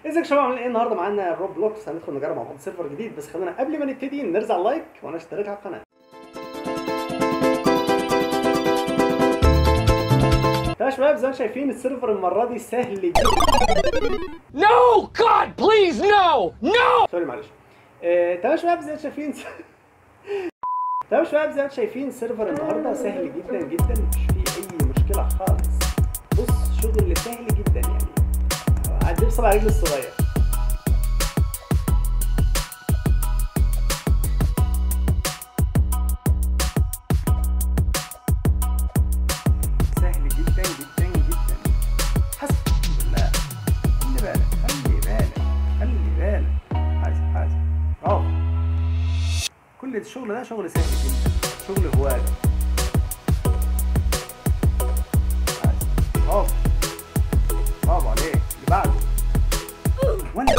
ازيك يا شباب عاملين ايه النهارده معانا روبلوكس هندخل نجرب مع بعض سيرفر جديد بس خلينا قبل ما نبتدي نرزع لايك وانا اشترك على القناه يا شباب زي ما شايفين السيرفر المره دي سهل جدا No! God, please, no! No! سوري معلش آه، تمام يا شباب زي ما شايفين تمام يا شباب زي ما شايفين السيرفر النهارده سهل جدا جدا مش فيه اي مشكله خالص بص شغل سهل جدا يعني عدي بصبع رجل الصغير سهل جدا جدا جدا حسب بالله خلي بالك خلي بالك خلي بالك حاسب حاسب برافو كل الشغل ده شغل سهل جدا شغل هواة حاسب برافو برافو عليك اللي بعده وانا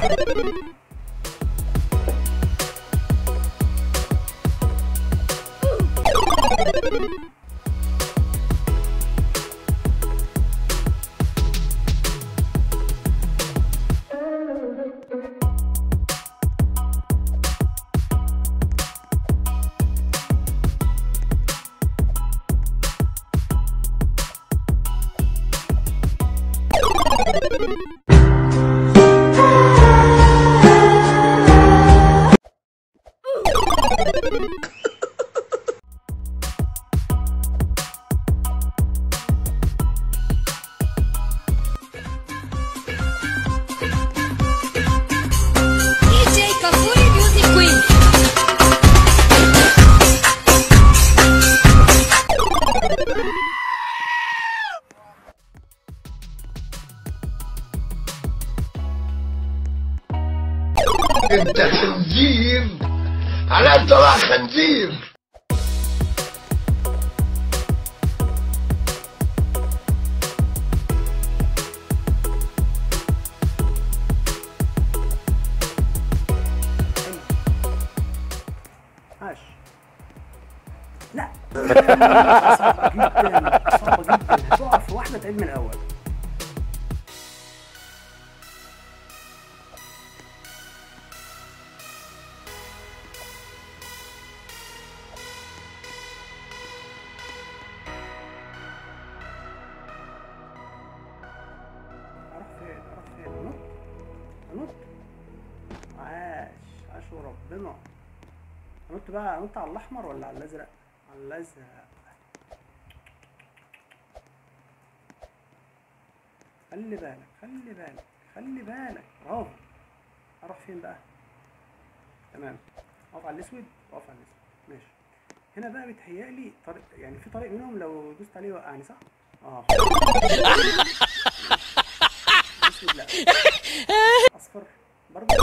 DJ Kafuri Music Queen. انت خنزير على طلع خنزير عاش لا صعبة جدا صعبة جدا هتقع في واحدة تعيد من الأول أروح فين أروح فين أنط أنط عاش عاش وربنا انط بقى انط على الاحمر ولا على الازرق على الازرق خلي بالك خلي بالك خلي بالك برافو اروح فين بقى تمام اقف على الاسود واقف على الاسود ماشي هنا بقى بيتهيألي طريق يعني في طريق منهم لو دوست عليه يوقعني صح؟ اه اسود لا اصفر برضه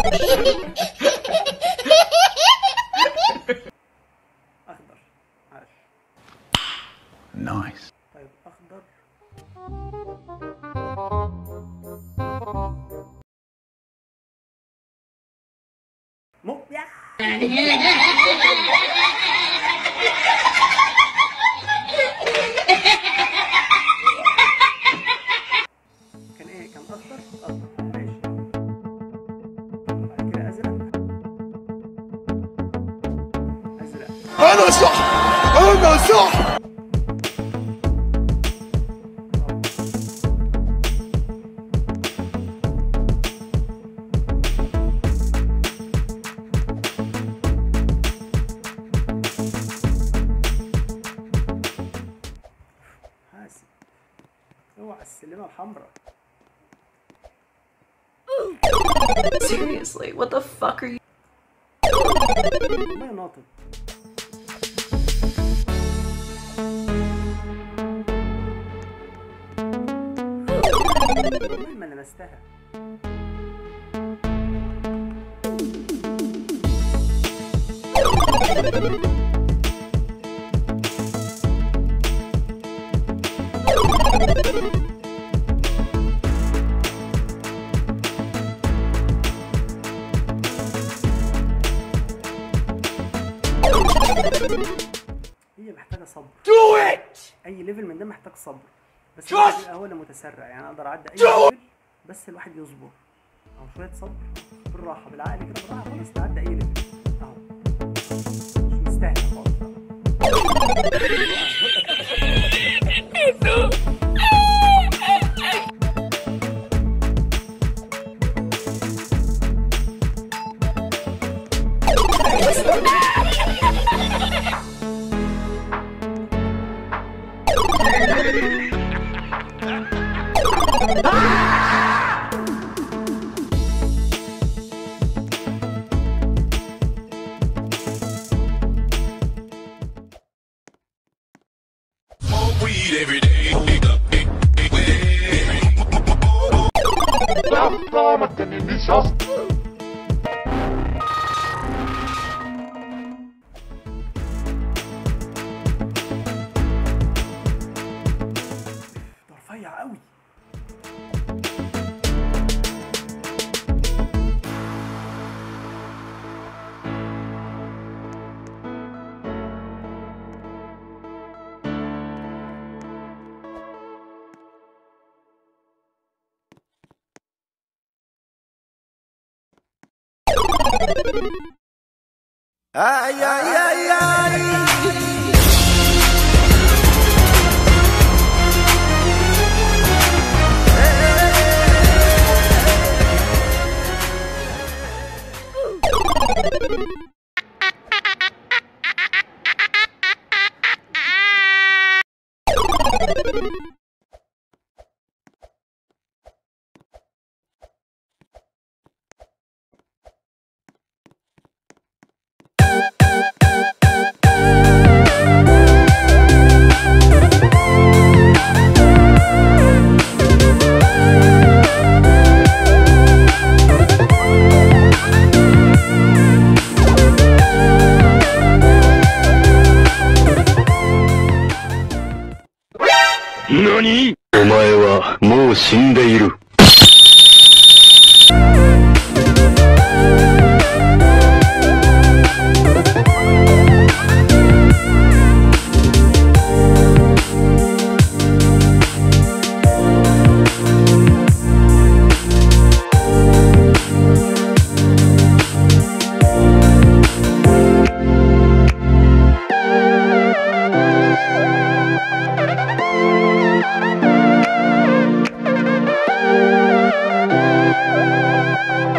اخضر عاش نايس طيب اخضر مبدع كان ايه كان اخضر اخضر ماشي بعد كده ازرق ازرق انا صح انا صح حاسب اوعى السلمة الحمراء Seriously, what the fuck are you? والله ناطط والله ما لمستها هي محتاجة صبر Do it! اي ليفل من ده محتاج صبر بس Just- الواحد يبقى هو اللي متسرع يعني اقدر اعدي اي ليفل بس الواحد يصبر اهو شويه صبر بالراحه بالعقل كده بالراحه خالص تعدي اي ليفل اهو مش مستاهل خالص weed every day. ده رفيع قوي Ay, ay, ay, ay. NANI? お前はもう死んでいる。 Thank